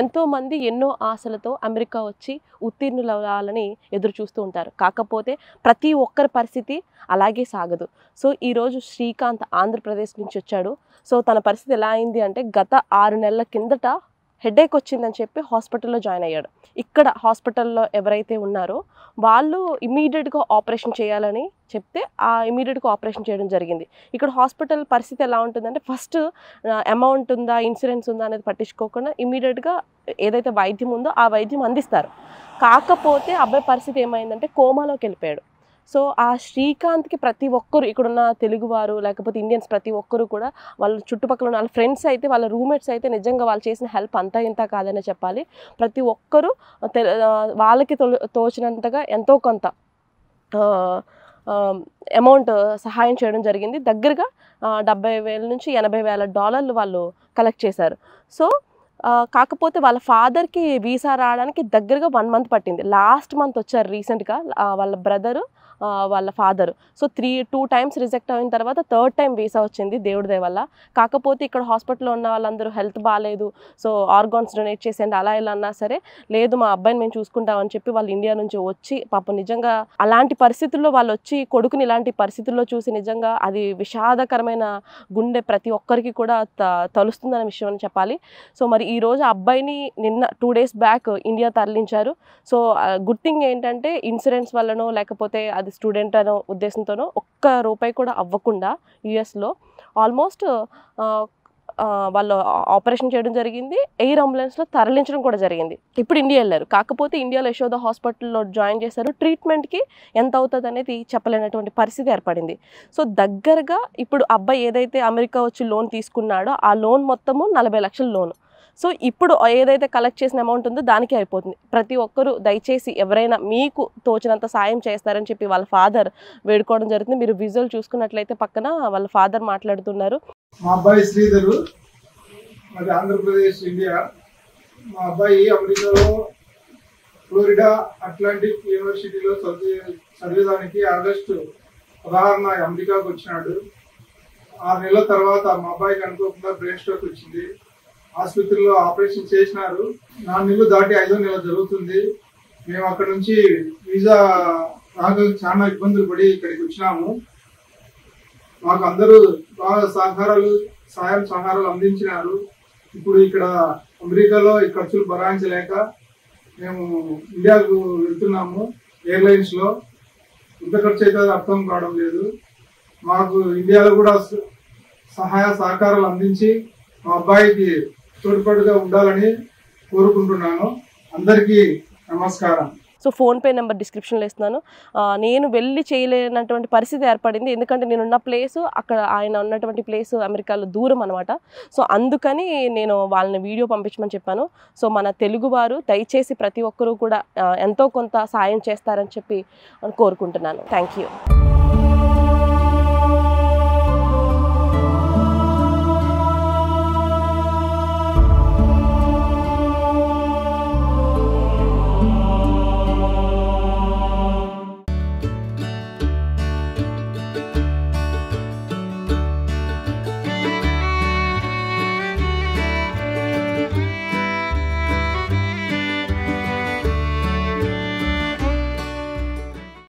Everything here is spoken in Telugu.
ఎంతోమంది ఎన్నో ఆశలతో అమెరికా వచ్చి ఉత్తీర్ణులు అవ్వాలని ఎదురు చూస్తూ ఉంటారు కాకపోతే ప్రతి ఒక్కరి పరిస్థితి అలాగే సాగదు సో ఈరోజు శ్రీకాంత్ ఆంధ్రప్రదేశ్ నుంచి వచ్చాడు సో తన పరిస్థితి ఎలా అయింది అంటే గత ఆరు నెలల కిందట హెడేక్ వచ్చిందని చెప్పి హాస్పిటల్లో జాయిన్ అయ్యాడు ఇక్కడ హాస్పిటల్లో ఎవరైతే ఉన్నారో వాళ్ళు ఇమీడియట్గా ఆపరేషన్ చేయాలని చెప్తే ఆ ఇమీడియట్గా ఆపరేషన్ చేయడం జరిగింది ఇక్కడ హాస్పిటల్ పరిస్థితి ఎలా ఉంటుందంటే ఫస్ట్ అమౌంట్ ఉందా ఇన్సూరెన్స్ ఉందా అనేది పట్టించుకోకుండా ఇమీడియట్గా ఏదైతే వైద్యం ఉందో ఆ వైద్యం అందిస్తారు కాకపోతే అబ్బాయి పరిస్థితి ఏమైందంటే కోమాలోకి వెళ్ళిపోయాడు సో ఆ శ్రీకాంత్కి ప్రతి ఒక్కరు ఇక్కడున్న తెలుగువారు లేకపోతే ఇండియన్స్ ప్రతి ఒక్కరు కూడా వాళ్ళ చుట్టుపక్కల ఉన్న వాళ్ళ ఫ్రెండ్స్ అయితే వాళ్ళ రూమ్మేట్స్ అయితే నిజంగా వాళ్ళు చేసిన హెల్ప్ అంతా ఇంత కాదనే చెప్పాలి ప్రతి ఒక్కరూ తె- ఆ, వాళ్ళకి తొలి- తోచినంతగా ఎంతో కొంత అమౌంట్ సహాయం చేయడం జరిగింది దగ్గరగా ఆ, డెబ్బై వేల నుంచి ఎనభై వేల డాలర్లు వాళ్ళు కలెక్ట్ చేశారు సో ఆ, కాకపోతే వాళ్ళ ఫాదర్కి వీసా రావడానికి దగ్గరగా వన్ మంత్ పట్టింది లాస్ట్ మంత్ వచ్చారు రీసెంట్గా వాళ్ళ బ్రదరు వాళ్ళ father so three two times reject అయిన తర్వాత థర్డ్ టైం వీసా వచ్చింది దేవుడి దయ వల్ల కాకపోతే ఇక్కడ హాస్పిటల్లో ఉన్న వాళ్ళందరూ హెల్త్ బాగాలేదు సో ఆర్గాన్స్ డొనేట్ చేసేయండి అలా ఇలా అన్నా సరే లేదు మా అబ్బాయిని మేము చూసుకుంటామని చెప్పి వాళ్ళు ఇండియా నుంచి వచ్చి పాపం నిజంగా అలాంటి పరిస్థితుల్లో వాళ్ళు వచ్చి కొడుకుని ఇలాంటి పరిస్థితుల్లో చూసి నిజంగా అది విషాదకరమైన గుండె ప్రతి ఒక్కరికి కూడా త తలుస్తుందనే విషయం అని చెప్పాలి సో మరి ఈ రోజు ఆ అబ్బాయిని నిన్న టూ డేస్ బ్యాక్ ఇండియా తరలించారు సో గుడ్ థింగ్ ఏంటంటే ఇన్సూరెన్స్ వల్లనో లేకపోతే అది స్టూడెంట్ అనో ఉద్దేశంతోనో ఒక్క రూపాయి కూడా అవ్వకుండా యుఎస్లో ఆల్మోస్ట్ వాళ్ళు ఆపరేషన్ చేయడం జరిగింది ఎయిర్ అంబులెన్స్లో తరలించడం కూడా జరిగింది ఇప్పుడు ఇండియా వెళ్ళారు కాకపోతే ఇండియాలో యశోద హాస్పిటల్లో జాయిన్ చేశారు ట్రీట్మెంట్కి ఎంత అవుతుంది అనేది చెప్పలేనటువంటి పరిస్థితి ఏర్పడింది సో దగ్గరగా ఇప్పుడు అబ్బాయి ఏదైతే అమెరికా వచ్చి లోన్ తీసుకున్నాడో ఆ లోన్ మొత్తము నలభై లక్షల లోన్ సో ఇప్పుడు ఏదైతే కలెక్ట్ చేసిన అమౌంట్ ఉందో దానికే అయిపోతుంది ప్రతి ఒక్కరూ దయచేసి ఎవరైనా మీకు తోచినంత సాయం చేస్తారని చెప్పి వాళ్ళ ఫాదర్ వేడుకోవడం జరుగుతుంది మీరు విజువల్ చూసుకున్నట్లయితే పక్కన వాళ్ళ ఫాదర్ మాట్లాడుతున్నారు మా అబ్బాయి శ్రీధరు మరి ఆంధ్రప్రదేశ్ ఇండియా మా అబ్బాయి అమెరికాలో ఫ్లోరిడా అట్లాంటిక్ యూనివర్సిటీలో చదివే చదివేదానికి ఆగస్టు పదహారున అమెరికాకు వచ్చినాడు ఆరు నెలల తర్వాత మా అబ్బాయికి అనుకోకుండా బ్రెయిన్ స్ట్రోక్ వచ్చింది ఆసుపత్రిలో ఆపరేషన్ చేసినారు నాలుగు నెలలు దాటి ఐదో నెల జరుగుతుంది మేము అక్కడ నుంచి వీసా రాక చాలా ఇబ్బందులు పడి ఇక్కడికి వచ్చినాము మాకు అందరూ బాగా సహకారాలు సాయం సహకారాలు అందించినారు ఇప్పుడు ఇక్కడ అమెరికాలో ఈ ఖర్చులు భరాయించలేక మేము ఇండియాకు వెళ్తున్నాము ఎయిర్లైన్స్ లో ఎంత ఖర్చు అయితే అర్థం కావడం లేదు మాకు ఇండియాలో కూడా స- సహాయ సహకారాలు అందించి మా అబ్బాయికి తోడ్పాటుగా ఉండాలని కోరుకుంటున్నాను అందరికీ నమస్కారం సో ఫోన్పే నెంబర్ డిస్క్రిప్షన్లో ఇస్తున్నాను ఆ, నేను వెళ్ళి చేయలేనటువంటి పరిస్థితి ఏర్పడింది ఎందుకంటే నేను ఉన్న ప్లేస్ అక్కడ ఆయన ఉన్నటువంటి ప్లేస్ అమెరికాలో దూరం అనమాట సో అందుకని నేను వాళ్ళని వీడియో పంపించమని చెప్పాను సో మన తెలుగువారు దయచేసి ప్రతి ఒక్కరూ కూడా ఆ, ఎంతో కొంత సాయం చేస్తారని చెప్పి కోరుకుంటున్నాను థ్యాంక్ యూ